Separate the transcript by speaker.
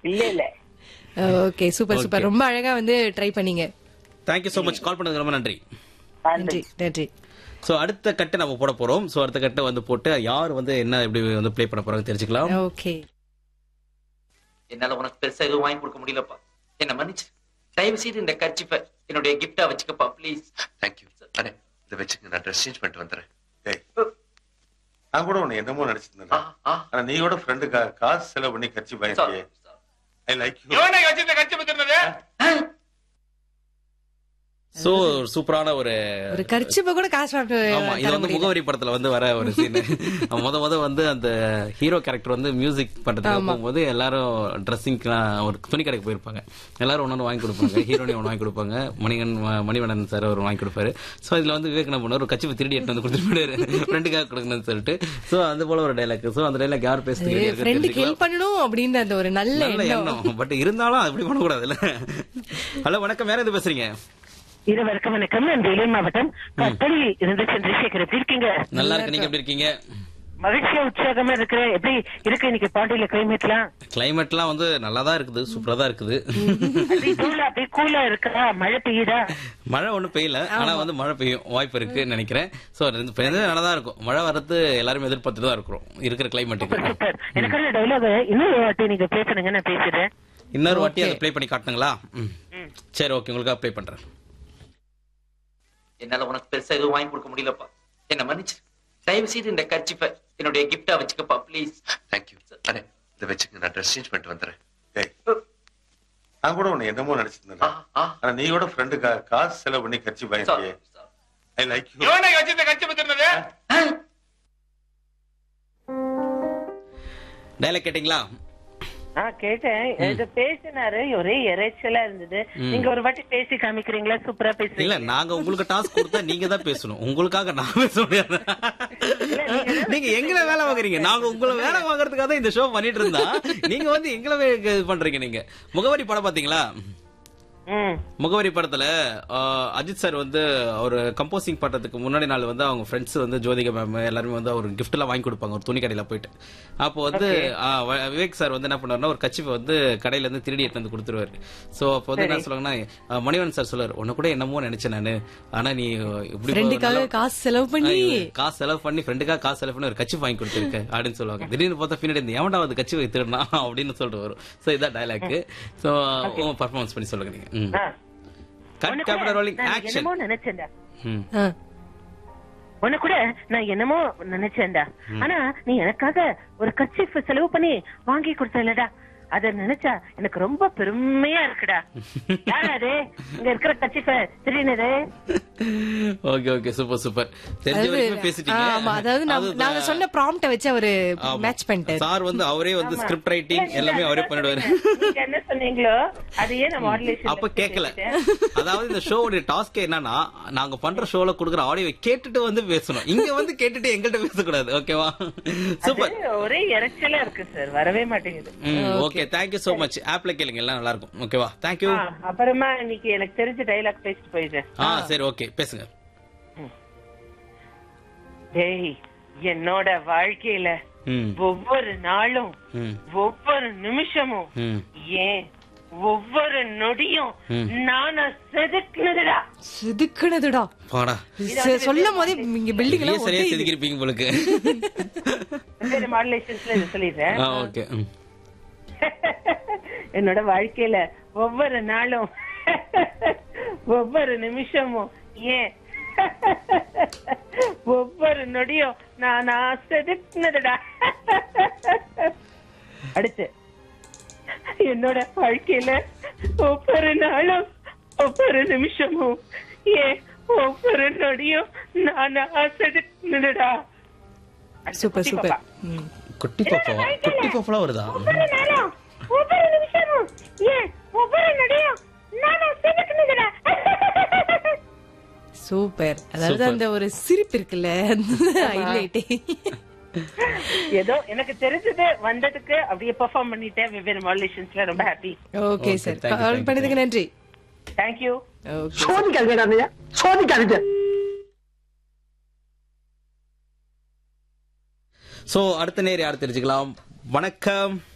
Speaker 1: இல்ல இல்ல
Speaker 2: okay super super ரொம்ப அழகா வந்து ட்ரை பண்ணீங்க
Speaker 3: தேங்க்யூ ஸோ மச் கால் பண்ணதுக்கு ரொம்ப நன்றி
Speaker 2: நன்றி நன்றி
Speaker 3: ஸோ அடுத்த கட்டை நம்ம போட போறோம் ஸோ அடுத்த கட்டை வந்து போட்டு யார் வந்து என்ன எப்படி வந்து ப்ளே பண்ண போறாங்க தெரிஞ்சுக்கலாம்
Speaker 2: ஓகே
Speaker 4: என்னால உனக்கு பெருசா எதுவும் வாங்கி கொடுக்க முடியலப்பா என்ன மன்னிச்சு தயவு செய்து இந்த கர்ச்சிப்பை என்னுடைய கிஃப்டா வச்சுக்கப்பா ப்ளீஸ்
Speaker 5: தேங்க்யூ அண்ணே இதை வச்சுங்க நான் ட்ரெஸ் சேஞ்ச் பண்ணிட்டு வந்துடுறேன்
Speaker 6: டேய், நான் கூட உன்னை என்னமோ நினைச்சிட்டு
Speaker 4: ஆ,
Speaker 6: இருந்தேன்
Speaker 4: ஆ.
Speaker 6: ஆனா நீயோட ஃப்ரெண்டு காசு செலவு பண்ணி கட்சி
Speaker 4: Sorry,
Speaker 6: பயன்படியே
Speaker 4: sorry.
Speaker 6: I like you
Speaker 3: so சூப்பரான ஒரு
Speaker 2: ஒரு கர்ச்சிப்ப கூட காசு வாங்க
Speaker 3: ஆமா இது
Speaker 2: தர
Speaker 3: வந்து
Speaker 2: முடியல.
Speaker 3: முகவரி படத்துல வந்து வர ஒரு சீன் முத முத வந்து அந்த ஹீரோ கேரக்டர் வந்து மியூசிக் பண்றதுக்கு போகும்போது எல்லாரும் ட்ரெஸ்ஸிங்க்குலாம் ஒரு துணி கடைக்கு போயிருப்பாங்க எல்லாரும் ஒன்னு வாங்கி கொடுப்பாங்க ஹீரோனி ஒன்று வாங்கி கொடுப்பாங்க மணிகன் மணிவண்ணன் சார் ஒரு வாங்கி கொடுப்பாரு சோ இதுல வந்து விவேக் என்ன பண்ணுவார் ஒரு கட்சி திருடி எடுத்து வந்து கொடுத்துட்டு போயிடுவாரு ஃப்ரெண்டுக்காக கொடுக்கணும்னு சொல்லிட்டு சோ அந்த போல ஒரு டைலாக் சோ அந்த டைலாக் யார் பேசுறது
Speaker 2: ஃப்ரெண்டுக்கு ஹெல்ப் பண்ணணும் அப்படின்னு அந்த ஒரு நல்ல
Speaker 3: நல்ல
Speaker 2: எண்ணம்
Speaker 3: எண்ணம் பட் இருந்தாலும் அப்படி பண்ணக்கூடாதுல்ல ஹலோ வணக்கம் வேற எது பேசுறீங்க
Speaker 1: இருவருக்கும் வணக்கம் நான் வேலூர் மாவட்டம் கட்டளையில் இருந்து சந்திரசேகர் எப்படி இருக்கீங்க
Speaker 3: நல்லா இருக்கு நீங்க எப்படி இருக்கீங்க
Speaker 1: மகிழ்ச்சியா உற்சாகமா இருக்கிற எப்படி இருக்கு இன்னைக்கு பாண்டியில கிளைமேட்லாம்
Speaker 3: கிளைமேட்லாம் வந்து நல்லா தான் இருக்குது சூப்பரா தான் இருக்குது
Speaker 1: அப்படியே தூளா அப்படியே கூலா இருக்கா மழை பெய்யுதா
Speaker 3: மழை ஒண்ணும் பெய்யல ஆனா வந்து மழை பெய்யும் வாய்ப்பு இருக்குன்னு நினைக்கிறேன் சோ நல்லா தான் இருக்கும் மழை வரது எல்லாரும் எதிர்பார்த்துட்டு தான் இருக்கிறோம் இருக்கிற கிளைமேட்டுக்கு
Speaker 1: சூப்பர் எனக்கான டைலாக் இன்னொரு வாட்டி நீங்க பேசுனுங்க நான் பேசுறேன்
Speaker 3: இன்னொரு வாட்டி அதை ப்ளே பண்ணி காட்டுங்களா ம். சரி ஓகே உங்களுக்காக ப்ளே பண்றேன்
Speaker 4: என்னால உனக்கு பெருசா எதுவும் வாங்கி கொடுக்க முடியலப்பா என்ன மன்னிச்சு தயவு செய்து இந்த கர்ச்சிப்பை என்னுடைய கிஃப்டா வச்சுக்கப்பா ப்ளீஸ்
Speaker 5: தேங்க்யூ அண்ணே இதை வச்சுங்க நான் ட்ரெஸ் சேஞ்ச் பண்ணிட்டு வந்துடுறேன்
Speaker 6: டேய், நான் கூட உன்னை என்னமோ நினைச்சிட்டு
Speaker 4: ஆ,
Speaker 6: இருந்தேன்
Speaker 4: ஆ.
Speaker 6: ஆனா நீயோட ஃப்ரெண்டு காசு செலவு பண்ணி கட்சி
Speaker 4: Sorry,
Speaker 6: பயன்படியே
Speaker 4: sorry.
Speaker 6: I like you
Speaker 3: dialogue கேட்டிங்களா
Speaker 1: ஆ கேட்டேன் இது பேசினாரு ஒரே இறைச்சலா இருந்தது நீங்க ஒரு வாட்டி பேசி காமிக்கிறீங்களா சூப்பரா
Speaker 3: இல்ல
Speaker 1: பேசுறீங்க
Speaker 3: நாங்க உங்களுக்கு டாஸ்க் கொடுத்தா நீங்க தான் பேசணும் உங்களுக்காக நான் பேச முடியாது நீங்க எங்களை வேலை வாங்குறீங்க நாங்க உங்களை வேலை வாங்குறதுக்காக தான் இந்த ஷோ பண்ணிட்டு இருந்தா நீங்க வந்து எங்களை வே- இது பண்றீங்க நீங்க முகவரி படம் பாத்தீங்களா
Speaker 1: ம்
Speaker 3: முகவரி படத்துல ஆஹ், அஜித் சார் வந்து அவர் கம்போசிங் பண்றதுக்கு முன்னாடி நாள் வந்து அவங்க ஃப்ரெண்ட்ஸ் வந்து ஜோதிகா மேம் எல்லாருமே வந்து அவர் gift எல்லாம் வாங்கி கொடுப்பாங்க ஒரு துணி கடையில போயிட்டு அப்போ வந்து ஆஹ், வ- விவேக் சார் வந்து என்ன பண்ணுவாருன்னா ஒரு கட்சி வந்து கடையில இருந்து திருடி எடுத்து வந்து கொடுத்துருவாரு சோ அப்போ வந்து என்ன சொல்லுவாங்கன்னா ஆஹ், மணிவன் சார் சொல்லுவாரு உன்னை கூட என்னமோ நினைச்சேன் நானு ஆனா நீ இப்படி
Speaker 2: ஃப்ரெண்டுக்காக
Speaker 3: நல்லா-
Speaker 2: காசு செலவு பண்ணி
Speaker 3: ஆ, இவரு காசு செலவு பண்ணி ஃப்ரெண்டுக்காக காசு செலவு பண்ணி ஒரு கட்சி வாங்கி கொடுத்துருக்க அப்படின்னு சொல்லுவாங்க திடீர்னு பார்த்தா பின்னாடி இந்த எவன்டா அது கட்சி திருடனா அப்படின்னு சொல்லிட்டு வரும் சோ இதான் டைலாக் சோ பர்ஃபார்மன்ஸ் பண்ணி சொல்லுங்க நீங்க ம்.
Speaker 1: ஆ.
Speaker 3: கட்
Speaker 1: உன்னை
Speaker 3: கேமரா
Speaker 1: கூட
Speaker 3: ரோலிங்
Speaker 1: நான்
Speaker 3: ஆக்ஷன்
Speaker 1: என்னமோ நினைச்சேன்டா
Speaker 3: ம்
Speaker 2: ஆ.
Speaker 1: உன்னை கூட நான் என்னமோ நினைச்சேன்டா ஆனா நீ எனக்காக ஒரு கட்சி செலவு பண்ணி வாங்கி கொடுத்தலடா அத நினைச்சா எனக்கு ரொம்ப பெருமையா இருக்குடா யார் அது இங்க இருக்கிற கட்சிஃப தெரியுனது
Speaker 3: ஓகே ஓகே சூப்பர் சூப்பர் தெரிஞ்ச
Speaker 2: அதாவது,
Speaker 3: வரைக்கும்
Speaker 2: ஆ,
Speaker 3: பேசிட்டீங்க
Speaker 2: ஆமா அதாவது நம்ம-
Speaker 3: அதுதான்.
Speaker 2: நாங்க சொன்ன ப்ராம்ப்ட வச்சு அவரு
Speaker 3: ஆமா.
Speaker 2: மேட்ச் பண்ணிட்டாரு
Speaker 3: சார் வந்து அவரே வந்து ஸ்கிரிப்ட் ரைட்டிங் எல்லாமே அவரே பண்ணிடுவாரு
Speaker 1: நீங்க என்ன சொன்னீங்களோ அதையே நான் மாடுலேஷன்
Speaker 3: அப்ப கேட்கல அதாவது இந்த ஷோவுடைய டாஸ்க் என்னன்னா நாங்க பண்ற ஷோல குடுக்குற ஆடியோ கேட்டுட்டு வந்து பேசணும் இங்க வந்து கேட்டுட்டு எங்கள்கிட்ட பேசக்கூடாது ஓகேவா சூப்பர்
Speaker 1: ஒரே இறைச்சலா இருக்கு சார் வரவே மாட்டேங்குது
Speaker 3: ஓகே தேங்க்யூ சோ மச் ஆப்ல கேளுங்க எல்லாம் நல்லா இருக்கும் ஓகேவா தேங்க்யூ
Speaker 1: ஆ, அப்புறமா இன்னைக்கு எனக்கு தெரிஞ்ச டைலாக் பேசிட்டு போயிடுறேன்
Speaker 3: ஆ சரி ஓகே பேசுங்க
Speaker 1: டேய் என்னோட வாழ்க்கையில
Speaker 3: ம்
Speaker 1: ஒவ்வொரு நாளும்
Speaker 3: ம்
Speaker 1: ஒவ்வொரு நிமிஷமும்
Speaker 3: ம்
Speaker 1: ஏன் ஒவ்வொரு நொடியும் நானா செதுக்குனதுடா
Speaker 2: செதுக்குனதுடா
Speaker 3: பாடா
Speaker 2: செ- சொல்லும் போதே இங்க பில்டிங்
Speaker 3: நீயே
Speaker 2: எல்லாம்
Speaker 3: சரியா
Speaker 2: ஒட்டி-
Speaker 3: செதுக்கிருப்பீங்க போலுக்கு
Speaker 1: வேற மாடுலேஷன்ஸ்ல இதை சொல்லிடுறேன்
Speaker 3: ஆ ஓகே ம்
Speaker 1: என்னோட வாழ்க்கையில ஒவ்வொரு நாளும் ஒவ்வொரு நிமிஷமும் ஏன் ஒவ்வொரு நொடியும் நான் நான் செதுக்குனதுடா அடுத்து என்னோட வாழ்க்கையில ஒவ்வொரு நாளும் ஒவ்வொரு நிமிஷமும் ஏன் ஒவ்வொரு நொடியும் நான் நான் செதுக்குனதுடா அடுத்து
Speaker 2: சூப்பர்
Speaker 1: குட்டி
Speaker 2: சூப்பர்
Speaker 1: பாப்பா.
Speaker 2: ம்.
Speaker 3: குட்டி பாப்பாவா குட்டி பாப்பாலாம் வருதா
Speaker 1: ஒவ்வொரு நாளும் ஒவ்வொரு நிமிஷமும் ஏன் ஒவ்வொரு நொடியும் நான் செதுக்குனதுடா
Speaker 2: சூப்பர் அதாவது
Speaker 3: சூப்பர்.
Speaker 2: அந்த ஒரு சிரிப்பு இருக்குல்ல ஹைலைட்
Speaker 1: ஏதோ எனக்கு தெரிஞ்சது வந்ததுக்கு அப்படியே பெர்ஃபார்ம் பண்ணிட்டேன் வெவ்வேறு மாடுலேஷன்ஸ்ல ரொம்ப happy
Speaker 2: okay
Speaker 3: Okay,
Speaker 2: sir
Speaker 3: thank you,
Speaker 2: call
Speaker 3: thank you,
Speaker 2: பண்ணதுக்கு நன்றி
Speaker 1: தேங்க்யூ
Speaker 2: ஓகே
Speaker 7: சோதிக்காதீங்க சோதிக்காதீங்க
Speaker 3: சோ அடுத்த நேர் யார் தெரிஞ்சுக்கலாம் வணக்கம்